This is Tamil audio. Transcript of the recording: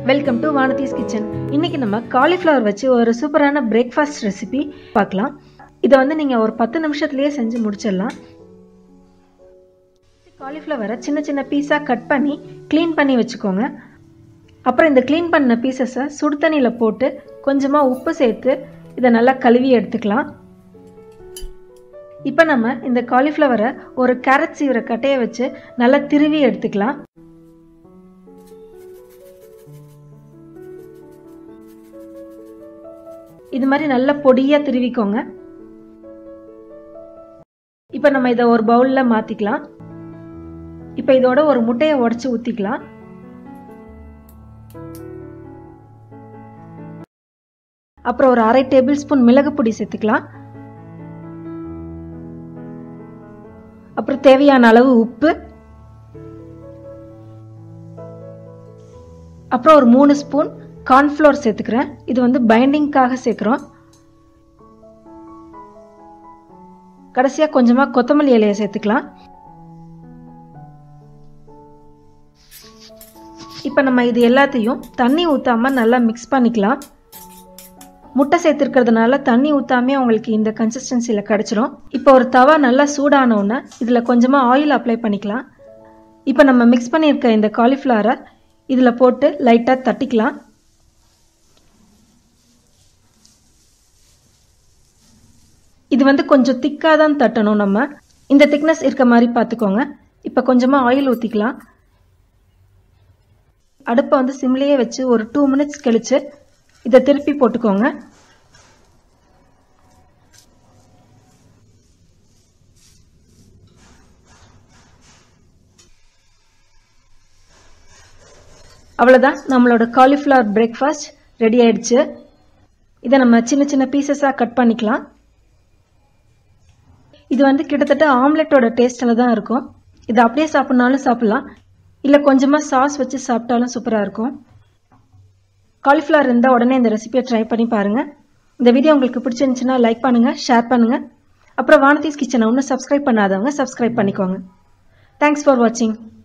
வெல்கம் டு வானதீஸ் கிச்சன் இன்னைக்கு நம்ம காலிஃப்ளவர் வச்சு ஒரு சூப்பரான பிரேக்ஃபாஸ்ட் ரெசிபி பார்க்கலாம் இதை வந்து நீங்கள் ஒரு பத்து நிமிஷத்துலேயே செஞ்சு முடிச்சிடலாம் காலிஃப்ளவரை சின்ன சின்ன பீஸாக கட் பண்ணி க்ளீன் பண்ணி வச்சுக்கோங்க அப்புறம் இந்த க்ளீன் பண்ண பீசஸை சுடு தண்ணியில் போட்டு கொஞ்சமாக உப்பு சேர்த்து இதை நல்லா கழுவி எடுத்துக்கலாம் இப்போ நம்ம இந்த காலிஃப்ளவரை ஒரு கேரட் சீவிர கட்டையை வச்சு நல்லா திருவி எடுத்துக்கலாம் இது மாதிரி நல்லா பொடியாக திருவிக்கோங்க இப்போ நம்ம இதை ஒரு பவுலில் மாற்றிக்கலாம் இப்போ இதோட ஒரு முட்டையை உடச்சி ஊற்றிக்கலாம் அப்புறம் ஒரு அரை டேபிள் ஸ்பூன் மிளகு பொடி சேர்த்துக்கலாம் அப்புறம் தேவையான அளவு உப்பு அப்புறம் ஒரு மூணு ஸ்பூன் கார்ன்ஃப்ளோர் சேர்த்துக்கிறேன் இது வந்து பைண்டிங்காக சேர்க்குறோம் கடைசியாக கொஞ்சமாக கொத்தமல்லி இலையை சேர்த்துக்கலாம் இப்போ நம்ம இது எல்லாத்தையும் தண்ணி ஊற்றாமல் நல்லா மிக்ஸ் பண்ணிக்கலாம் முட்டை சேர்த்துருக்கிறதுனால தண்ணி ஊற்றாமே உங்களுக்கு இந்த கன்சிஸ்டன்சியில் கிடச்சிரும் இப்போ ஒரு தவா நல்லா சூடானோன்னே இதில் கொஞ்சமாக ஆயில் அப்ளை பண்ணிக்கலாம் இப்போ நம்ம மிக்ஸ் பண்ணியிருக்க இந்த காலிஃப்ளவரை இதில் போட்டு லைட்டாக தட்டிக்கலாம் இது வந்து கொஞ்சம் திக்காக தான் தட்டணும் நம்ம இந்த திக்னஸ் இருக்க மாதிரி பார்த்துக்கோங்க இப்போ கொஞ்சமாக ஆயில் ஊற்றிக்கலாம் அடுப்பை வந்து சிம்லேயே வச்சு ஒரு டூ மினிட்ஸ் கழித்து இதை திருப்பி போட்டுக்கோங்க அவ்வளோதான் நம்மளோட காலிஃப்ளவர் பிரேக்ஃபாஸ்ட் ரெடி ஆயிடுச்சு இதை நம்ம சின்ன சின்ன பீசஸாக கட் பண்ணிக்கலாம் இது வந்து கிட்டத்தட்ட ஆம்லெட்டோட டேஸ்ட்டில் தான் இருக்கும் இது அப்படியே சாப்பிட்னாலும் சாப்பிட்லாம் இல்லை கொஞ்சமாக சாஸ் வச்சு சாப்பிட்டாலும் சூப்பராக இருக்கும் காலிஃப்ளவர் இருந்தால் உடனே இந்த ரெசிபியை ட்ரை பண்ணி பாருங்கள் இந்த வீடியோ உங்களுக்கு பிடிச்சிருந்துச்சுன்னா லைக் பண்ணுங்கள் ஷேர் பண்ணுங்கள் அப்புறம் வானதீஸ் கிச்சனை ஒன்றும் சப்ஸ்கிரைப் பண்ணாதவங்க சப்ஸ்கிரைப் பண்ணிக்கோங்க தேங்க்ஸ் ஃபார் வாட்சிங்